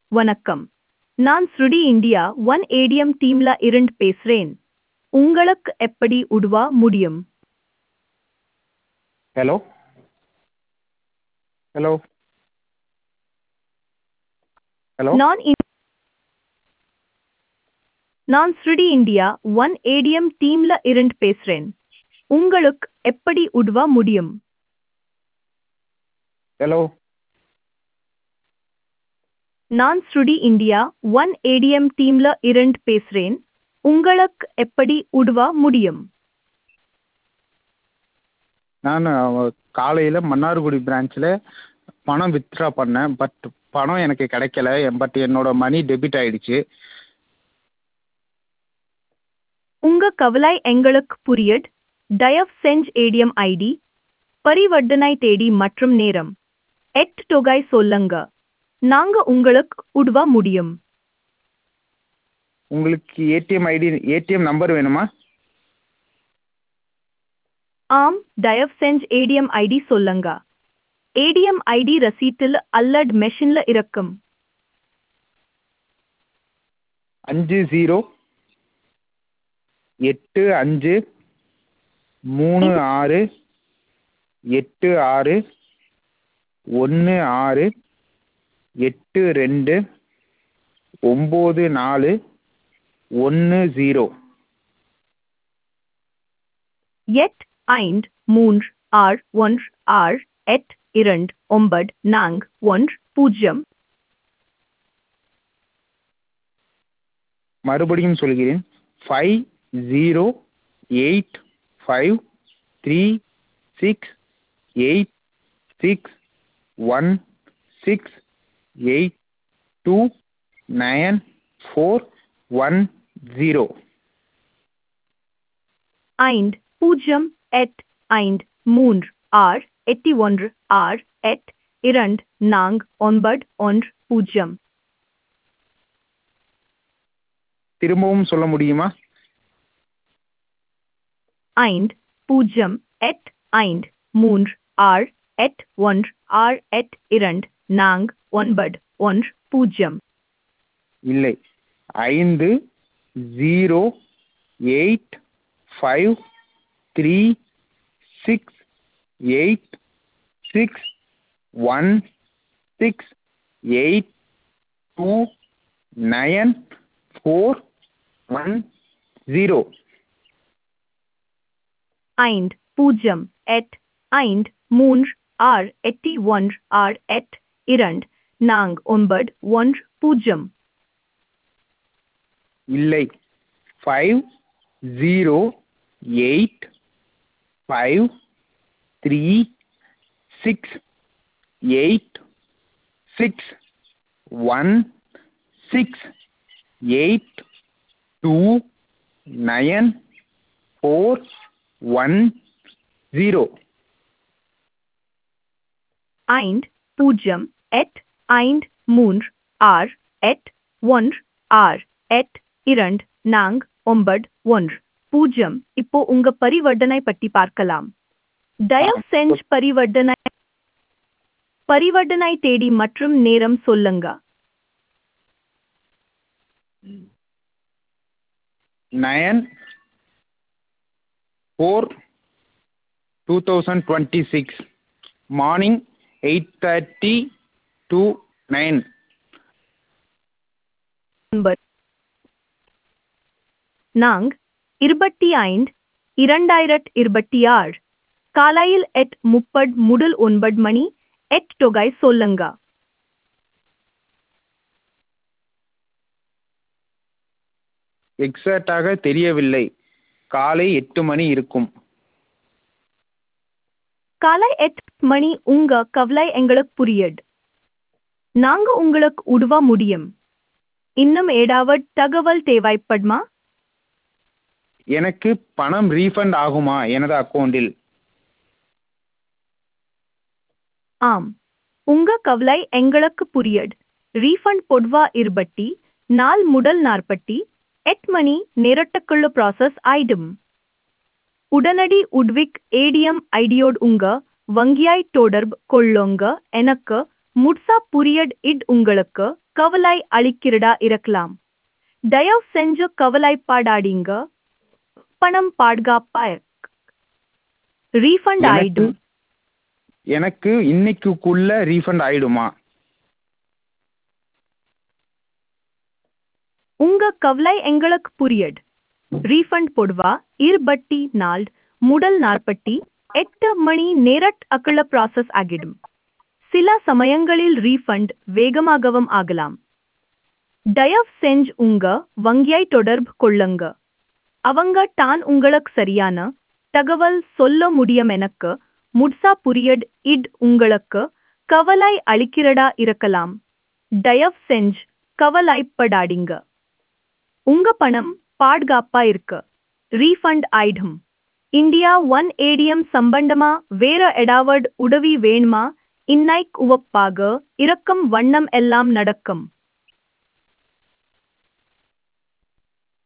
வணக்கம் நான் ஸ்ருடி இந்தியா ஒன் ஏடிஎம் டீம்ல இருந்து பேசுறேன் உங்களுக்கு எப்படி உதவ முடியும் ஹலோ ஹலோ ஹலோ நான் இ- நான் ஸ்ருடி இந்தியா ஒன் ஏடிஎம் டீம்ல இருந்து பேசுறேன் உங்களுக்கு எப்படி உதவ முடியும் ஹலோ நான் ஸ்ருடி இந்தியா ஒன் ஏடிஎம் டீம்ல இருந்து பேசுறேன் உங்களுக்கு எப்படி உதவ முடியும் நான் காலையில் மன்னார்குடி பிரான்ச்சில் பணம் வித்ட்ரா பண்ணேன் பட் பணம் எனக்கு கிடைக்கல பட் என்னோட மணி டெபிட் ஆயிடுச்சு உங்க கவலை எங்களுக்கு புரியுது தயவு செஞ்சு ஏடிஎம் ஐடி பரிவர்த்தனை தேதி மற்றும் நேரம் எட் தொகை சொல்லுங்க நாங்க உங்களுக்கு உதவ முடியும் உங்களுக்கு ஏடிஎம் ஐடி ஏடிஎம் நம்பர் வேணுமா ஆம் தயவு செஞ்சு ஏடிஎம் ஐடி சொல்லுங்க ஏடிஎம் ஐடி ரசீட்டில் அல்லது மெஷின்ல இருக்கும் அஞ்சு ஜீரோ எட்டு அஞ்சு மூணு ஆறு எட்டு ஆறு ஒன்று ஆறு எட்டு ரெண்டு ஒம்பது நாலு ஒன்று ஜீரோ எட் ஐந்து மூன்று ஆறு ஒன்று ஆறு எட் இரண்டு ஒன்பது நான்கு ஒன்று பூஜ்ஜியம் மறுபடியும் சொல்கிறேன் five zero eight five three six eight six one six eight two nine four one zero ஐந்து பூஜ்ஜியம் எட் ஐந்து மூன்று ஆறு எட்டு ஒன்று ஆறு எட் இரண்டு நான்கு ஒன்பது ஒன்று பூஜ்ஜியம் திரும்பவும் சொல்ல முடியுமா ஐந்து பூஜ்ஜியம் எட் ஐந்து மூன்று ஆறு எட் ஒன்று ஆறு எட் இரண்டு நான்கு ஒன்பது ஒன்று பூஜ்ஜியம் இல்லை ஐந்து zero eight five three six eight six one six eight two nine four one zero ஐந்து பூஜ்ஜியம் எட் ஐந்து மூன்று ஆறு எட்டு ஒன்று ஆறு எட் இரண்டு நான்கு ஒன்பது ஒன்று பூஜ்ஜியம் இல்லை five zero eight five three six eight six one six eight two nine four one zero ஐந்து பூஜ்ஜியம் எட் ஐந்து மூன்று ஆறு எட் ஒன்று ஆறு எட் இரண்டு நான்கு ஒன்பது ஒன்று பூஜ்ஜியம் இப்போ உங்க பரிவர்த்தனை பற்றி பார்க்கலாம் தயவு செஞ்சு பரிவர்த்தனை பரிவர்த்தனை தேதி மற்றும் நேரம் சொல்லுங்க nine four two thousand twenty six morning eight thirty to nine ஒன்பது நாங் இருபத்தி ஐந்து இரண்டாயிரத் இருபத்தி ஆறு காலையில் எட் முப்பது முதல் ஒன்பது மணி எட் தொகை சொல்லுங்க எக்ஸாக்டாக தெரியவில்லை காலை எட்டு மணி இருக்கும் காலை எட் மணி உங்க கவலை எங்களுக்கு புரியுது நாங்க உங்களுக்கு உதவ முடியும் இன்னும் ஏதாவது தகவல் தேவைப்படுமா எனக்கு பணம் ரீஃபண்ட் ஆகுமா எனது அக்கௌண்டில் ஆம் உங்க கவலை எங்களுக்கு புரியுது ரீஃபண்ட் பொதுவா இருபட்டி நாள் முதல் நாற்பட்டி எட் மணி நேரத்துக்குள்ள ப்ராசஸ் ஆயிடும் உடனடி உட்விக் ஏடிஎம் ஐடியோடு உங்க வங்கியாய் தொடர்பு கொள்ளுங்க எனக்கு முட்சா புரியட் இட் உங்களுக்கு கவலை அளிக்கிறதா இருக்கலாம் தயவு செஞ்சு கவலைப்படாதீங்க பணம் பாதுகாப்பா ரீஃபண்ட் எனக்கு ஆயிடும் எனக்கு இன்னைக்குள்ள ரீஃபண்ட் ஆயிடுமா உங்க கவலை எங்களுக்கு புரியட் ரீஃபண்ட் போடுவா இருபட்டி நாள் முதல் நாற்பட்டி எட்டு மணி நேரட் அக்குள்ள ப்ராசஸ் ஆகிடும் சில சமயங்களில் ரீஃபண்ட் வேகமாகவும் ஆகலாம் தயவு செஞ்சு உங்க வங்கியை தொடர்பு கொள்ளுங்க அவங்க தான் உங்களுக்கு சரியான தகவல் சொல்ல முடியும் எனக்கு முட்சா புரியட் இட் உங்களுக்கு கவலை அளிக்கிறதா இருக்கலாம் தயவு செஞ்சு கவலைப்படாதீங்க உங்க பணம் பாதுகாப்பா இருக்கு ரீஃபண்ட் ஆயிடும் இந்தியா ஒன் ஏடிஎம் சம்பந்தமா வேற எடாவட் உதவி வேணுமா இன்னைக்கு உவப்பாக இருக்கும் வண்ணம் எல்லாம் நடக்கும்